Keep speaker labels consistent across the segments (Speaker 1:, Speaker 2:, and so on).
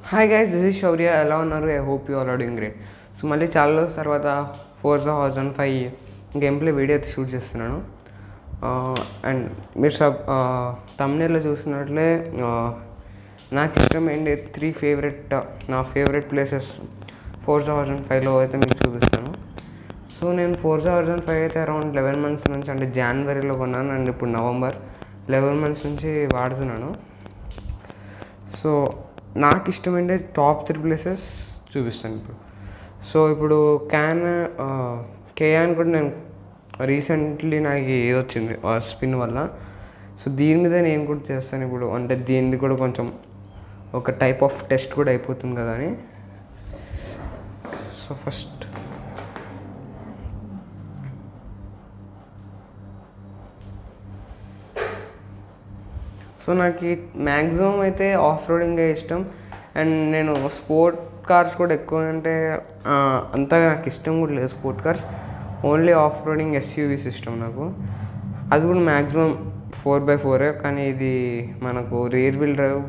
Speaker 1: Hi guys this is Shaurya ఎలా ఉన్నారు I hope you all are doing great so మళ్ళీ చాలా రోజుల తర్వాత Forza thousand five game play video అయితే షూట్ చేస్తున్నాను అండ్ మీరు సబ్ తమ్నేల్లో చూసినట్లే uh, నాకు ఇష్టమైన త్రీ ఫేవరెట్ నా ఫేవరెట్ ప్లేసెస్ ఫోర్ థౌజండ్ ఫైవ్లో అయితే మీకు చూపిస్తాను సో నేను ఫోర్ థౌజండ్ ఫైవ్ అయితే అరౌండ్ లెవెన్ మంత్స్ నుంచి అంటే జనవరిలో కొన్నాను అండ్ ఇప్పుడు నవంబర్ లెవెన్ మంత్స్ నుంచి వాడుతున్నాను సో నాకు ఇష్టమైన టాప్ త్రీ ప్లేసెస్ చూపిస్తాను ఇప్పుడు సో ఇప్పుడు క్యాన్ కేయాన్ కూడా నేను రీసెంట్లీ నాకు ఇది వచ్చింది స్పిన్ వల్ల సో దీని మీద నేను కూడా చేస్తాను ఇప్పుడు అంటే దీనిది కూడా కొంచెం ఒక టైప్ ఆఫ్ టెస్ట్ కూడా అయిపోతుంది కదా అని సో ఫస్ట్ సో నాకు మ్యాక్సిమం అయితే ఆఫ్ రోడింగే ఇష్టం అండ్ నేను స్పోర్ట్ కార్స్ కూడా ఎక్కువ అంటే ఆ, అంతగా నాకు ఇష్టం కూడా లేదు sport cars only off roading SUVs ఇష్టం నాకు అది కూడా మ్యాక్సిమం ఫోర్ బై ఫోరే కానీ ఇది మనకు రియర్ వీల్ డ్రైవ్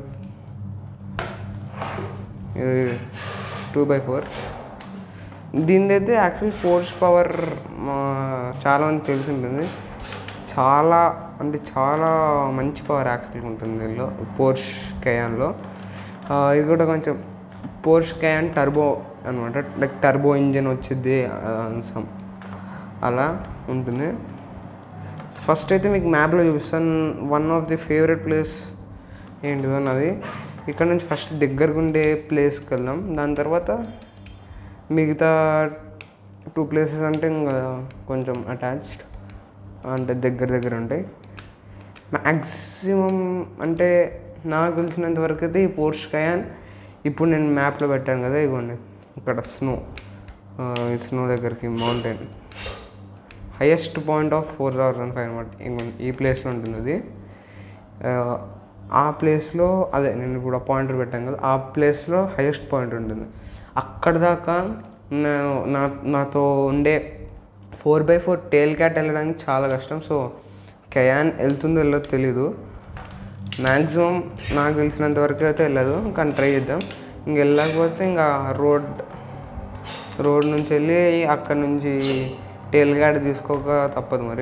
Speaker 1: ఇది టూ బై ఫోర్ దీనిదైతే యాక్చువల్ ఫోర్స్ పవర్ చాలా మంది తెలిసి ఉంటుంది చాలా అంటే చాలా మంచి పవర్ యాక్చువల్గా ఉంటుంది దీనిలో పోర్ష్ కయాన్లో ఇది కూడా కొంచెం పోర్ష్ కయాన్ టర్బో అనమాట లైక్ టర్బో ఇంజిన్ వచ్చింది సమ్ అలా ఉంటుంది ఫస్ట్ అయితే మీకు మ్యాప్లో చూపిస్తాను one of the favourite place ఏంటిదో అన్నది ఇక్కడ నుంచి ఫస్ట్ దగ్గరగా ఉండే ప్లేస్కి వెళ్దాం దాని తర్వాత మిగతా టూ ప్లేసెస్ అంటే ఇంకా కొంచెం అటాచ్డ్ అంటే దగ్గర దగ్గర ఉంటాయి మ్యాక్సిమం అంటే నాకు తెలిసినంత వరకు అయితే ఈ పోర్ష్ కయాన్ ఇప్పుడు నేను మ్యాప్లో పెట్టాను కదా ఇగోండి ఇక్కడ స్నో ఈ స్నో దగ్గరికి mountain highest point of four thousand five అనమాట ఇంకొండి ఈ ప్లేస్లో ఉంటుంది అది ఆ, ఆ ప్లేస్లో అదే నేను ఇప్పుడు ఆ పాయింటర్ పెట్టాను కదా ఆ ప్లేస్లో హైయెస్ట్ పాయింట్ ఉంటుంది అక్కడ దాకా నేను నా నాతో ఉండే four by four tail cat వెళ్ళడానికి చాలా కష్టం సో కయాన్ వెళ్తుందో వెళ్ళదో తెలీదు మ్యాక్సిమం నాకు తెలిసినంత వరకు అయితే వెళ్ళదు కానీ ట్రై చేద్దాం ఇంక వెళ్ళకపోతే ఇంకా రోడ్ రోడ్ నుంచి వెళ్ళి అక్కడ నుంచి టేల్ గాడి తీసుకోక తప్పదు మరి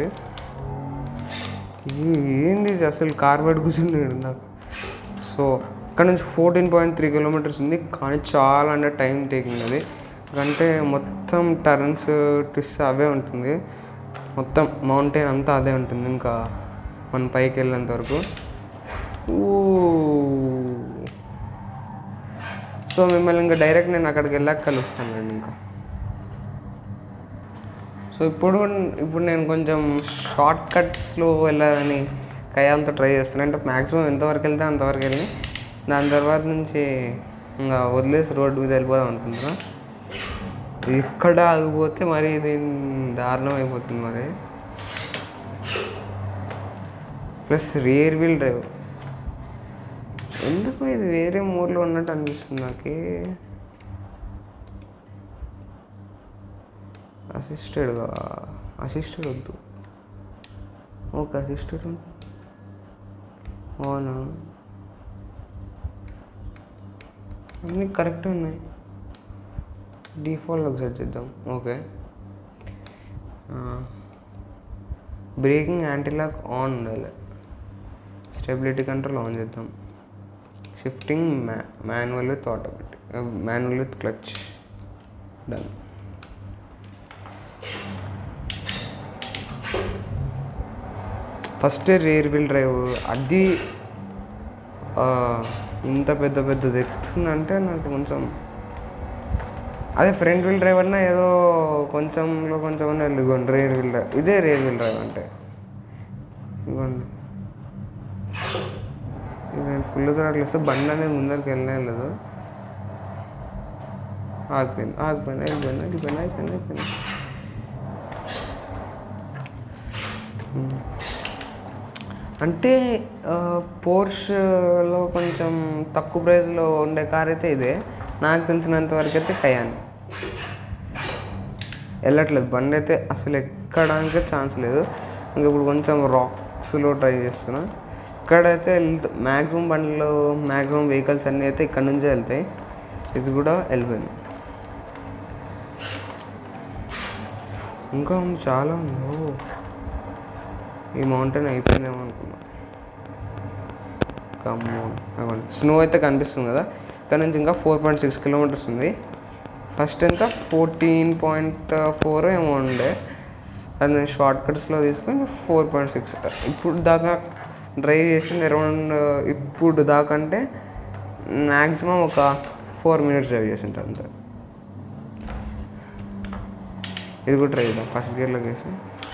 Speaker 1: ఈ- ఏంది ఇది అసలు కార్ బయట కూర్చున్నాడు ఇందాక సో ఇక్కడ నుంచి ఫోర్టీన్ పాయింట్ త్రీ కిలోమీటర్స్ ఉంది కానీ చాలా అంటే టైం టేకింగ్ అది అంటే మొత్తం టర్న్స్ ట్విస్ట్ అవే ఉంటుంది మొత్తం మౌంటైన్ అంతా అదే ఉంటుంది ఇంకా మన పైకి వెళ్ళేంత వరకు ఊ. సో మిమ్మల్ని ఇంకా డైరెక్ట్ నేను అక్కడికి వెళ్ళాక కలుస్తానండి ఇంకా సో ఇప్పుడు ఇప్పుడు నేను కొంచెం షార్ట్ కట్స్లో వెళ్ళాలని కయాంతో ట్రై చేస్తాను అంటే మ్యాక్సిమం ఎంతవరకు వెళ్తే అంతవరకు వెళ్ళి దాని తర్వాత నుంచి ఇంకా వదిలేసి రోడ్డు మీద వెళ్ళిపోదాం అనుకుంటున్నా ఇక్కడ ఆగిపోతే మరి ఇది దారుణం అయిపోతుంది మరి ప్లస్ రియర్ వీల్ డ్రైవ్ ఎందుకు ఇది వేరే మోడ్లో ఉన్నట్టు అనిపిస్తుంది నాకు అసిస్టెడ్గా అసిస్టెడ్ వద్దు ఓకే అసిస్టెడ్ అవునా అన్నీ కరెక్ట్ ఉన్నాయి డిఫాల్ట్ ఒకసారి చేద్దాం ఓకే బ్రేకింగ్ యాంటీలాక్ ఆన్ ఉండాలి స్టెబిలిటీ కంట్రోల్ ఆన్ చేద్దాం షిఫ్టింగ్ మ్యా manual with automatic manual with clutch done first rear wheel drive అది ఆ, ఇంత పెద్ద పెద్దది ఎత్తుందంటే నాకు కొంచెం అదే ఫ్రంట్ వీల్ డ్రైవ్ అన్నా ఏదో కొంచెంలో కొంచెం అన్నా ఇదిగోండి రేర్ వీల్ డ్రైవ్ ఇదే రేర్ వీల్ డ్రైవ్ అంటే ఇదిగోండి ఇది నేను ఫుల్ తిరగట్లేదు బండి అనేది ముందరికి వెళ్ళనే లేదు ఆగిపోయింది ఆగిపోయింది అయిపోయింది అయిపోయింది అయిపోయింది అయిపోయింది ఉమ్. అంటే పోర్ష్లో కొంచెం తక్కువ ప్రైస్లో ఉండే కార్ అయితే ఇదే నాకు తెలిసినంత వరకు అయితే కయాన్ వెళ్ళట్లేదు బండి అయితే అసలు ఎక్కడానికి ఛాన్స్ లేదు ఇంకా ఇప్పుడు కొంచెం రాక్స్లో ట్రై చేస్తున్నా ఇక్కడైతే వెళ్తా మ్యాక్సిమం బండ్లు మ్యాక్సిమం వెహికల్స్ అన్నీ అయితే ఇక్కడ నుంచే వెళ్తాయి ఇది కూడా వెళ్ళిపోయింది ఇంకా ఉంది చాలా ఉంది ఓ ఈ మౌంటైన్ అయిపోయిందేమో అనుకున్నా కమ్మోన్ అవ్వండి స్నో అయితే కనిపిస్తుంది కదా ఇక్కడ నుంచి ఇంకా ఫోర్ పాయింట్ సిక్స్ కిలోమీటర్స్ ఉంది ఫస్ట్ ఎంత ఫోర్టీన్ పాయింట్ ఫోర్ ఏమో ఉండే అది నేను షార్ట్ కట్స్లో తీసుకొని ఫోర్ పాయింట్ సిక్స్ ఇప్పుడు దాకా డ్రైవ్ చేసింది అరౌండ్ ఇప్పుడు దాకా అంటే మ్యాక్సిమం ఒక ఫోర్ మినిట్స్ డ్రైవ్ చేసింటారు అంతే ఇది కూడా ట్రై చేద్దాం ఫస్ట్ గేర్లోకి వేసి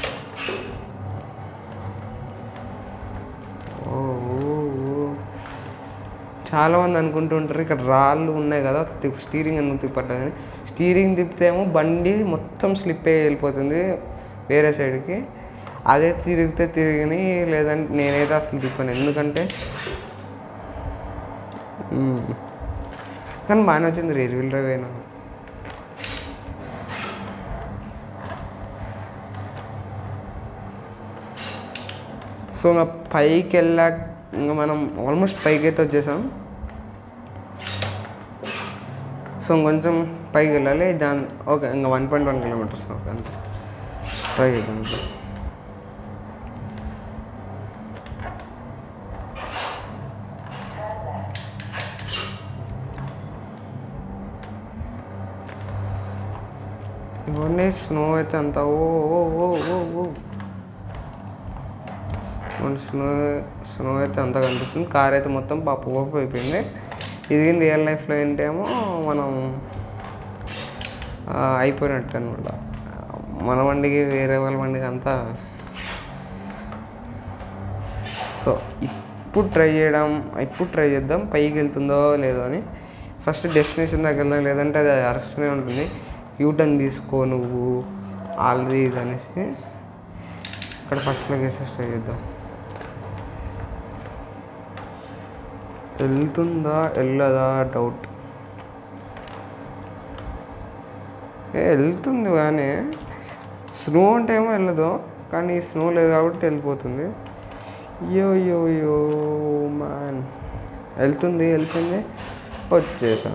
Speaker 1: ఓ ఓ, ఓ. చాలా మంది అనుకుంటూ ఉంటారు ఇక్కడ రాళ్ళు ఉన్నాయి కదా తిప్ స్టీరింగ్ ఎందుకు తిప్పట్లేదని స్టీరింగ్ తిప్పితేమో బండి మొత్తం స్లిప్ అయ్యి వెళ్ళిపోతుంది వేరే సైడ్కి అదే తిరిగితే తిరిగిని లేదంటే నేనైతే అసలు తిప్పాను ఎందుకంటే మ్మ్. కానీ బాగానే వచ్చింది రియల్ వీల్ డ్రైవ్ అయినా సో ఇంకా పైకి వెళ్ళాక ఇంకా మనం ఆల్మోస్ట్ పైకి అయితే వచ్చేసాం సో ఇంకొంచెం పైకి వెళ్ళాలి దాని ఓకే ఇంకా one point one kilometres okay అంతే ట్రై చేద్దాం ఇప్పుడు ఇవన్నీ స్నో అయితే అంత ఓ ఓ ఓ ఓ ఓ మన స్నో స్నో అయితే అంతా కనిపిస్తుంది కార్ అయితే మొత్తం పప్పు పప్పు అయిపోయింది ఇది రియల్ లైఫ్లో ఏంటేమో మనం ఆ, అయిపోయినట్టు అనమాట మన బండికి వేరే వాళ్ళ బండికి అంతా సో ఇప్పుడు ట్రై చేయడం ఇప్పుడు ట్రై చేద్దాం పైకి వెళ్తుందో లేదో అని ఫస్ట్ డెస్టినేషన్ దగ్గర వెళ్దాం లేదంటే అది అరుస్తూనే ఉంటుంది యూటర్న్ తీసుకో నువ్వు ఆల్రెడీ ఇది అనేసి ఇక్కడ ఫస్ట్లోకి వేసేసి ట్రై చేద్దాం వెళ్తుందా వెళ్ళదా డౌట్ ఏ వెళ్తుంది కానీ స్నో అంటే ఏమో వెళ్ళదు కానీ స్నో లేదు కాబట్టి వెళ్ళిపోతుంది యో యో యో మ్యాన్ వెళ్తుంది వెళ్తుంది వచ్చేసాం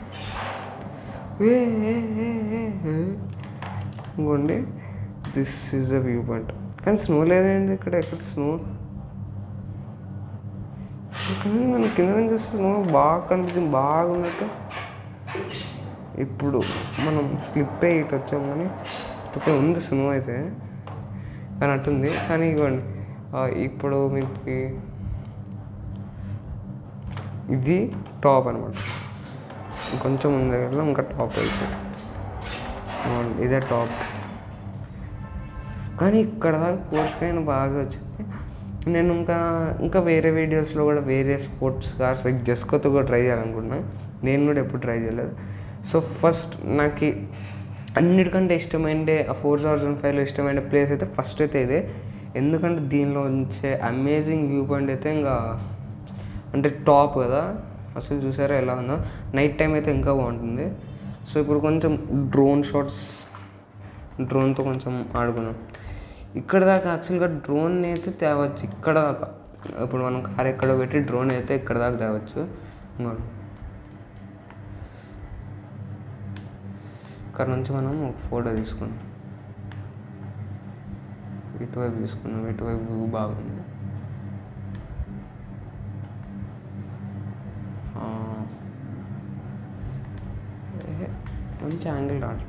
Speaker 1: ఏ, ఏ, ఏ, ఏ, ఏ. ఇంకోండి this is a viewpoint కానీ స్నో లేదండి ఇక్కడ ఎక్కడ స్నో కానీ మన కింద నుంచి చూస్తే స్నో బాగా కనిపించింది బాగున్నట్టు ఇప్పుడు మనం స్లిప్ అయ్యి ఇటు వచ్చాం కానీ ఓకే ఉంది స్నో అయితే కానీ అట్టుంది కానీ ఇవ్వండి ఆ, ఇప్పుడు మీకు ఇది టాప్ అనమాట ఇంకొంచెం ఉంది కదా ఇంకా టాప్ అయితే ఇవ్వండి, ఇదే టాప్ కానీ ఇక్కడ దాకా కోర్స్కైనా బాగా వచ్చింది నేను ఇంకా ఇంకా వేరే వీడియోస్లో కూడా వేరే స్పోర్ట్స్ కార్స్ లైక్ జస్కోతో కూడా ట్రై చేయాలనుకుంటున్నాను నేను కూడా ఎప్పుడు ట్రై చేయలేదు సో ఫస్ట్ నాకు అన్నిటికంటే ఇష్టమైన ఫోర్ థౌజండ్ ఫైవ్లో ఇష్టమైన ప్లేస్ అయితే ఫస్ట్ అయితే ఇదే ఎందుకంటే దీనిలో ఉంచే అమేజింగ్ వ్యూ పాయింట్ అయితే ఇంకా అంటే టాప్ కదా అసలు చూసారా ఎలా ఉందో నైట్ టైం అయితే ఇంకా బాగుంటుంది సో ఇప్పుడు కొంచెం డ్రోన్ షాట్స్ డ్రోన్తో కొంచెం ఆడుకున్నాం ఇక్కడ దాకా యాక్చువల్గా డ్రోన్ అయితే తేవచ్చు ఇక్కడ దాకా ఇప్పుడు మనం కార్ ఎక్కడ పెట్టి డ్రోన్ అయితే ఇక్కడ దాకా తేవచ్చు ఇంకోటి. ఇక్కడ నుంచి మనం ఒక ఫోటో తీసుకున్నాం ఇటువైపు తీసుకున్నాం ఇటువైపు వ్యూ బాగుంది ఆ. ఏ, మంచి యాంగిల్ రావట్లేదు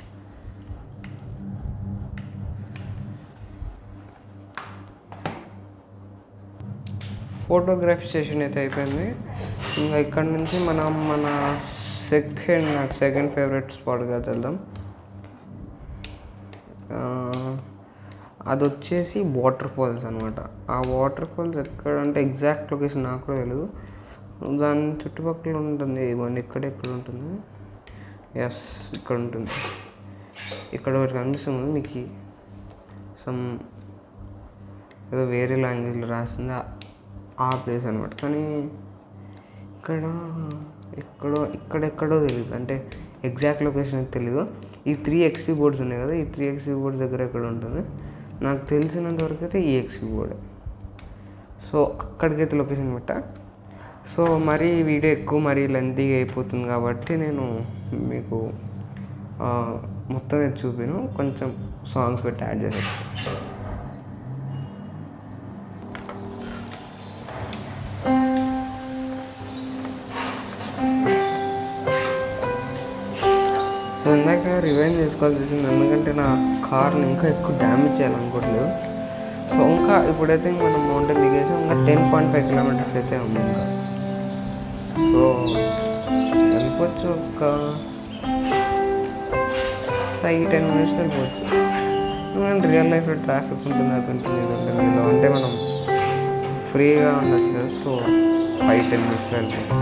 Speaker 1: ఫోటోగ్రఫీ సెషన్ అయితే అయిపోయింది ఇంకా ఇక్కడ నుంచి మనం మన సెకండ్ నాకు సెకండ్ ఫేవరెట్ స్పాట్గా వెళ్దాం ఆ, అది వచ్చేసి వాటర్ ఫాల్స్ అనమాట ఆ వాటర్ ఫాల్స్ ఎక్కడ అంటే ఎగ్జాక్ట్ లొకేషన్ నాకు కూడా తెలియదు దాని చుట్టుపక్కల ఉంటుంది ఇవన్నీ ఇక్కడ ఎక్కడ ఉంటుంది ఎస్ ఇక్కడ ఉంటుంది ఇక్కడ ఒకటి కనిపిస్తుంది మీకు సమ్ ఏదో వేరే లాంగ్వేజ్లో రాసింది ఆ- ఆ ప్లేస్ అనమాట కానీ ఇక్కడ ఎక్కడో ఇక్కడెక్కడో తెలియదు అంటే ఎగ్జాక్ట్ లొకేషన్ అయితే తెలీదు ఈ త్రీ ఎక్స్పీ బోర్డ్స్ ఉన్నాయి కదా ఈ త్రీ ఎక్స్పీ బోర్డ్స్ దగ్గర ఎక్కడ ఉంటుంది నాకు తెలిసినంత వరకు అయితే ఈ ఎక్స్పీ బోర్డే సో అక్కడికైతే లొకేషన్ పెట్టా సో మరీ వీడియో ఎక్కువ మరీ లెంతీగా అయిపోతుంది కాబట్టి నేను మీకు ఆ, మొత్తం ఇది చూపిను కొంచెం సాంగ్స్ పెట్టి యాడ్ చేసేస్తాను సో ఇందాక రివైండ్ చేసుకోవాల్సి వచ్చింది ఎందుకంటే నా కార్ని ఇంకా ఎక్కువ డ్యామేజ్ చేయాలనుకోవట్లేదు సో ఇంకా ఇప్పుడైతే ఇంక మనం మౌంటైన్ దిగేసి ఇంకా టెన్ పాయింట్ ఫైవ్ కిలోమీటర్స్ అయితే ఉంది ఇంకా సో వెళ్ళిపోవచ్చు ఒక ఫైవ్ టెన్ మినిట్స్ వెళ్ళిపోవచ్చు ఎందుకంటే రియల్ లైఫ్లో ట్రాఫిక్ ఉంటుంది అది ఉంటుంది ఇది ఉంటుంది ఇలా అంటే మనం ఫ్రీగా ఉండొచ్చు కదా సో ఫైవ్ టెన్ మినిట్స్లో వెళ్ళిపోవచ్చు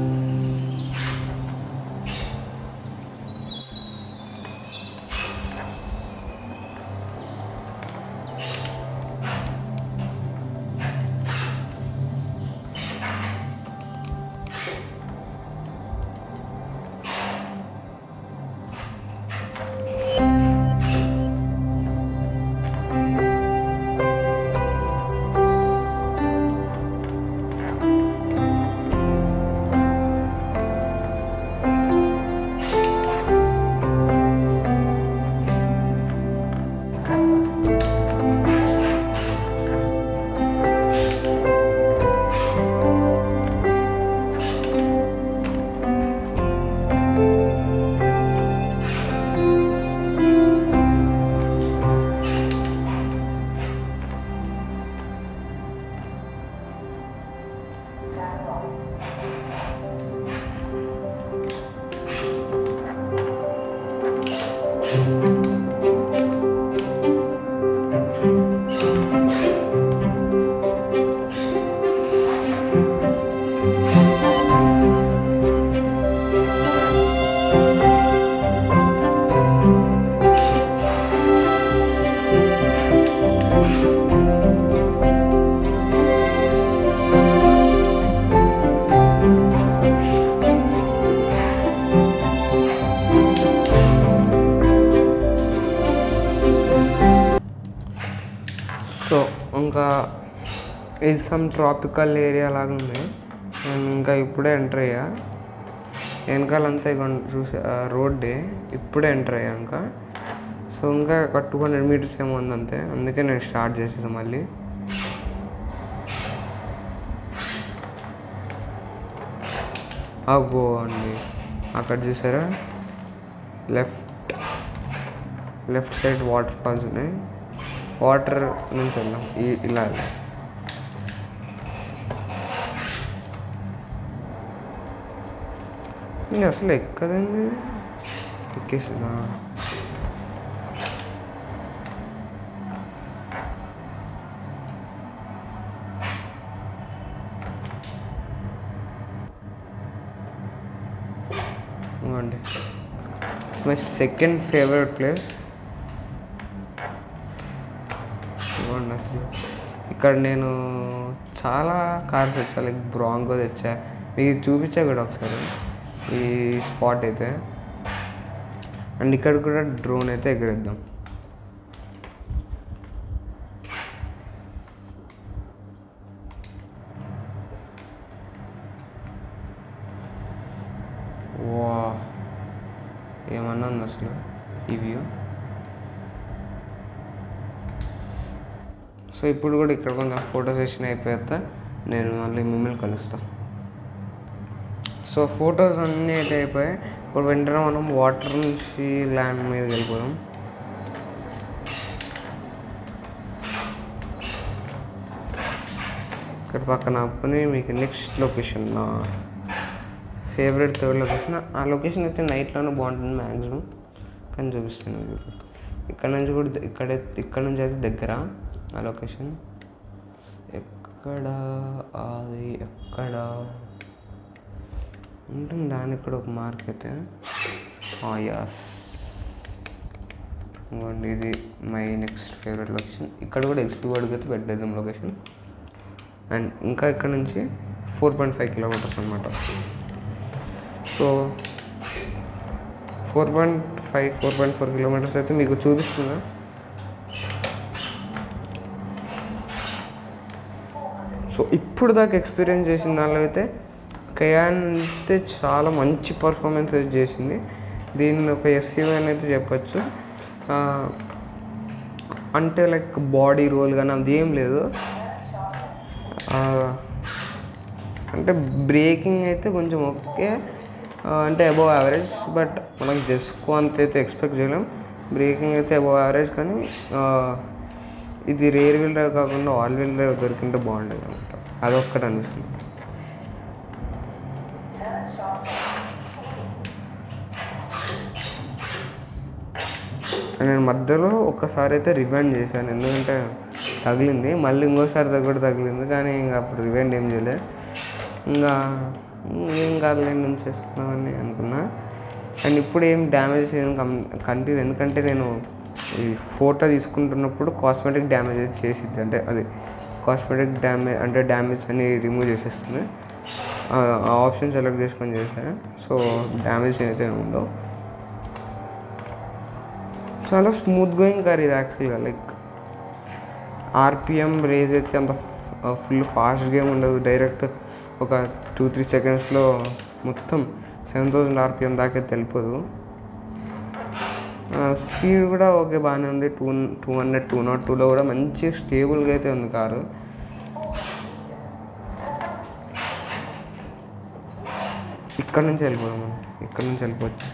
Speaker 1: సో ఇంకా ఇది సమ్ ట్రాపికల్ ఏరియా లాగా ఉంది నేను ఇంకా ఇప్పుడే ఎంటర్ అయ్యా వెనకాలంతా ఇక చూసే రోడ్డే ఇప్పుడే ఎంటర్ అయ్యా ఇంకా సో ఇంకా ఒక టూ హండ్రెడ్ మీటర్స్ ఏమో ఉంది అంతే అందుకే నేను స్టార్ట్ చేసేసాను మళ్ళీ అగో అండి అక్కడ చూసారా left left side waterfalls ఉన్నాయి వాటర్ నుంచి వెళ్దాం ఈ- ఇలా వెళ్దాం ఇంక అసలు ఎక్కదండి ఎక్కేసిందా ఇవ్వండి మై సెకండ్ ఫేవరెట్ ప్లేస్ ఇవ్వండి అసలు ఇక్కడ నేను చాలా కార్స్ తెచ్చా లైక్ బ్రాంకో తెచ్చా మీకు చూపించా కూడా ఒకసారి ఈ స్పాట్ అయితే అండ్ ఇక్కడ కూడా డ్రోన్ అయితే ఎగరేద్దాం వా ఏమన్నా ఉంది అసలు ఈ వ్యూ సో ఇప్పుడు కూడా ఇక్కడ కొంచెం ఫోటో సెషన్ అయిపోయాక నేను మళ్ళీ మిమ్మల్ని కలుస్తాను సో ఫొటోస్ అన్నీ అయితే అయిపోయాయి ఇప్పుడు వెంటనే మనం వాటర్ నుంచి ల్యాండ్ మీదకి వెళ్ళిపోదాం ఇక్కడ పక్కన ఆపుకొని మీకు నెక్స్ట్ లొకేషన్ నా ఫేవరెట్ థర్డ్ లొకేషన్ ఆ లొకేషన్ అయితే నైట్లోనే బాగుంటుంది మ్యాక్సిమం కానీ చూపిస్తాను మీకు ఇక్కడ నుంచి కూడా ద- ఇక్కడ ఇక్కడ నుంచి అయితే దగ్గర ఆ లొకేషన్ ఎక్కడ అది ఎక్కడ ఉంటుంది దానికి కూడా ఒక మార్క్ అయితే యాస్ ఇంకోండి ఇది మై నెక్స్ట్ ఫేవరెట్ లొకేషన్ ఇక్కడ కూడా ఎక్స్పీ వాడికి అయితే పెట్టేద్దాం లొకేషన్ అండ్ ఇంకా ఇక్కడ నుంచి ఫోర్ పాయింట్ ఫైవ్ కిలోమీటర్స్ అనమాట so four point five four point four kilometres అయితే మీకు చూపిస్తుందా సో ఇప్పుడు దాకా ఎక్స్పీరియన్స్ చేసిన దానిలో అయితే కయాన్ అయితే చాలా మంచి పర్ఫార్మెన్స్ అయితే చేసింది దీన్ని ఒక ఎస్సీవీ అని అయితే చెప్పచ్చు ఆ, అంటే లైక్ బాడీ రోల్ కానీ అది ఏం లేదు ఆ, అంటే బ్రేకింగ్ అయితే కొంచెం ఓకే ఆ, అంటే అబౌవ్ యావరేజ్ బట్ మనకి జస్ట్ అంత అయితే ఎక్స్పెక్ట్ చేయలేం బ్రేకింగ్ అయితే అబౌవ్ యావరేజ్ కానీ ఆ, ఇది రేర్ వీల్ డ్రైవ్ కాకుండా ఆల్ వీల్ డ్రైవ్ దొరికింటే బాగుండేది అనమాట అదొక్కటి అనిపిస్తుంది నేను మధ్యలో ఒక్కసారి అయితే రివైండ్ చేశాను ఎందుకంటే తగిలింది మళ్ళీ ఇంకోసారి కూడా తగిలింది కానీ ఇంకా అప్పుడు రివైండ్ ఏం చేయలేదు ఇంకా ఏం కాదులే నుంచి చేసుకున్నామని అనుకున్నా అండ్ ఇప్పుడు ఏం డ్యామేజ్ ఏం కం కనిపించదు ఎందుకంటే నేను ఈ ఫోటో తీసుకుంటున్నప్పుడు కాస్మెటిక్ డ్యామేజ్ అయితే చేసిద్ది అంటే అది కాస్మెటిక్ డ్యామేజ్ అంటే డ్యామేజ్ అని రిమూవ్ చేసేస్తుంది ఆ ఆప్షన్ సెలెక్ట్ చేసుకొని చేశాను సో డ్యామేజ్ అయితే ఉండవు చాలా స్మూత్ గోయింగ్ కార్ ఇది యాక్చువల్గా లైక్ ఆర్పిఎం రేజ్ అయితే అంత ఫుల్ ఫాస్ట్ గేమ్ ఉండదు డైరెక్ట్ ఒక టూ త్రీ సెకండ్స్లో మొత్తం సెవెన్ థౌజండ్ ఆర్పిఎం దాకా తెలియదు స్పీడ్ కూడా ఓకే బాగానే ఉంది two two hundred two naught టూలో కూడా మంచి స్టేబుల్గా అయితే ఉంది కారు ఇక్కడ నుంచి వెళ్ళిపోదాం మనం ఇక్కడ నుంచి వెళ్ళిపోవచ్చు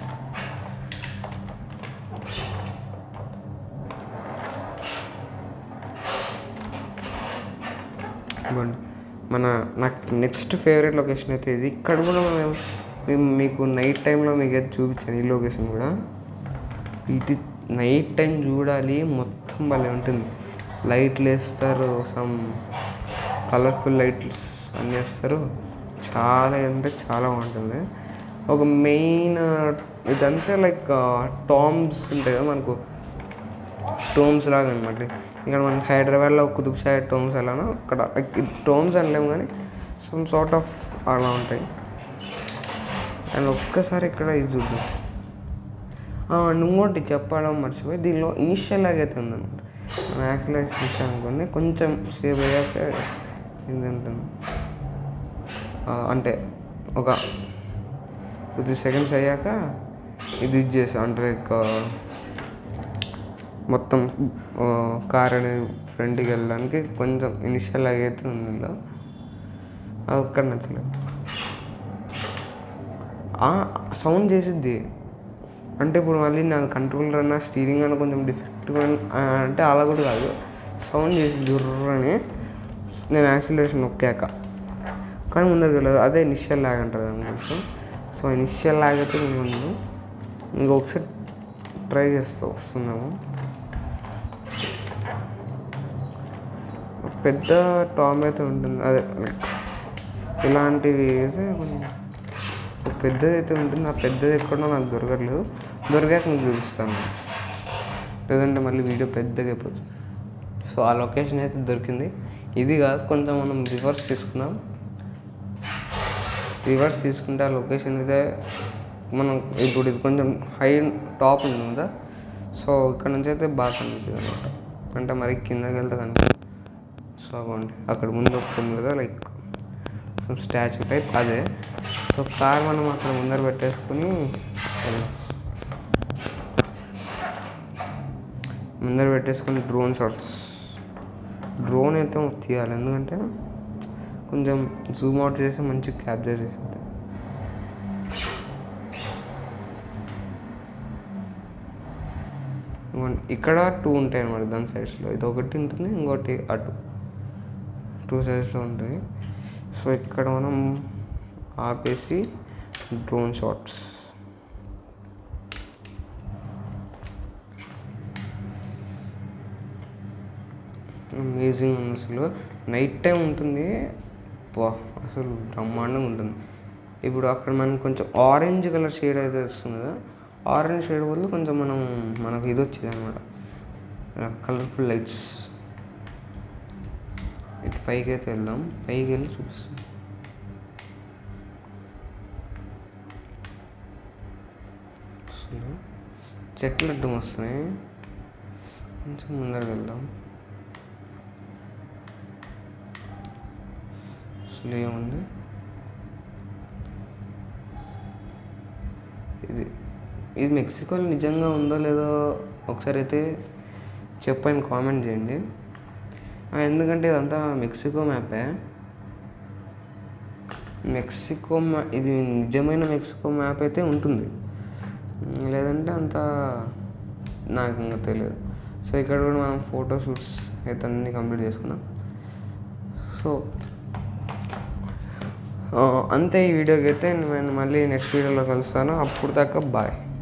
Speaker 1: ఇవ్వండి మన నాకు నెక్స్ట్ ఫేవరెట్ లొకేషన్ అయితే ఇది ఇక్కడ కూడా మనం మేము మీకు నైట్ టైంలో మీకు అయితే చూపించాను ఈ లొకేషన్ కూడా ఇది నైట్ టైం చూడాలి మొత్తం భలే ఉంటుంది లైట్లు వేస్తారు సమ్ కలర్ఫుల్ లైట్స్ అన్నీ వేస్తారు చాలా అంటే చాలా బాగుంటుంది ఒక మెయిన్ ఇదంతా లైక్ టామ్స్ ఉంటాయి కదా మనకు టోమ్స్ లాగా అనమాట ఇక్కడ మనకి హైదరాబాద్లో కుతుబ్ షాహీ టోమ్స్ ఎలానో అక్కడ టోమ్స్ అనలేము కానీ సమ్ సార్ట్ ఆఫ్ అలా ఉంటాయి అండ్ ఒక్కసారి ఇక్కడ ఇది చూద్దాం ఆ, అండ్ ఇంకోటి చెప్పడం మర్చిపోయి దీనిలో ఇనిషియల్ లాగా అయితే ఉందన్నమాట మనం యాక్చువల్గా చూసాం అనుకోండి కొంచెం సేవ్ అయ్యాక ఇది ఉంటుంది ఆ, అంటే ఒక టూ త్రీ సెకండ్స్ అయ్యాక ఇది ఇది చేసాం అంటే లైక్ మొత్తం ఆ, కార్ అనేది ఫ్రంట్కి వెళ్ళడానికి కొంచెం ఇనిషియల్ అయితే ఉంది ఇందులో అది ఒక్కటి నచ్చలేదు సౌండ్ చేసిద్ది అంటే ఇప్పుడు మళ్ళీ నా కంట్రోలర్ అన్న స్టీరింగ్ అన్న కొంచెం డిఫెక్ట్గా అంటే అలా కూడా కాదు సౌండ్ చేసి జుర్రని నేను యాక్సిలరేషన్ నొక్కాక కానీ ముందరికి వెళ్ళదు అదే ఇనిషియల్ లాగ్ అంటారు దాని కొంచెం సో ఇనిషియల్ లాగ్ అయితే నేను ఉంది ఇంకొకసారి ట్రై చేస్తా వస్తున్నాము పెద్ద టామ్ అయితే ఉంటుంది అదే లైక్ ఇలాంటివి అయితే కొంచెం ఒక పెద్దది అయితే ఉంటుంది ఆ పెద్దది ఎక్కడో నాకు దొరకట్లేదు దొరికాక మీకు చూపిస్తాను లేదంటే మళ్ళీ వీడియో పెద్దగా అయిపోతుంది సో ఆ లొకేషన్ అయితే దొరికింది ఇది కాదు కొంచెం మనం రివర్స్ తీసుకుందాం రివర్స్ తీసుకుంటే ఆ లొకేషన్ అయితే మనం ఇప్పుడు ఇది కొంచెం హై టాప్ ఉంది కదా సో ఇక్కడ నుంచి అయితే బాగా కనిపిస్తుంది అనమాట అంటే మరి కిందకి వెళ్తే కనిపి సో అవ్వండి అక్కడ ముందు ఒకటి ఉంది కదా లైక్ సమ్ స్టాచ్యూ టైప్ అదే సో కార్ మనం అక్కడ ముందర పెట్టేసుకుని వెళ్దాం. ముందర పెట్టేసుకుని డ్రోన్ షాట్స్ డ్రోన్ అయితే తీయాలి ఎందుకంటే కొంచెం జూమ్ అవుట్ చేసి మంచిగా క్యాప్చర్ చేసింది ఇదిగోండి, ఇక్కడ టూ ఉంటాయి అన్నమాట దాని సైడ్స్లో ఇది ఒకటి ఉంటుంది ఇంకోటి అటు టూ సైడ్స్లో ఉంటుంది సో ఇక్కడ మనం ఆపేసి డ్రోన్ షాట్స్ అమేజింగ్ ఉంది అసలు నైట్ టైం ఉంటుంది వా అసలు బ్రహ్మాండంగా ఉంటుంది ఇప్పుడు అక్కడ మనకు కొంచెం ఆరెంజ్ కలర్ షేడ్ అయితే వస్తుంది కదా ఆరెంజ్ షేడ్ వల్ల కొంచెం మనం మనకు ఇది వచ్చింది అనమాట కలర్ఫుల్ లైట్స్ ఇటు పైకి అయితే వెళ్దాం పైకి వెళ్ళి చూపిస్తాం అసలు చెట్లు అడ్డం వస్తున్నాయి కొంచెం ముందరకు వెళ్దాం అసలు ఏముంది ఇది ఇది మెక్సికోలో నిజంగా ఉందో లేదో ఒకసారి అయితే చెప్పని కామెంట్ చేయండి ఆ, ఎందుకంటే ఇదంతా మెక్సికో మ్యాపే మెక్సికో మ్యా ఇది నిజమైన మెక్సికో మ్యాప్ అయితే ఉంటుంది ఉమ్, లేదంటే అంత నాకు ఇంకా తెలియదు సో ఇక్కడ కూడా మనం ఫోటో షూట్స్ అయితే అన్నీ కంప్లీట్ చేసుకున్నాం సో ఆ, అంతే ఈ వీడియోకి అయితే నేను మళ్ళీ నెక్స్ట్ వీడియోలో కలుస్తాను అప్పుడు దాకా బాయ్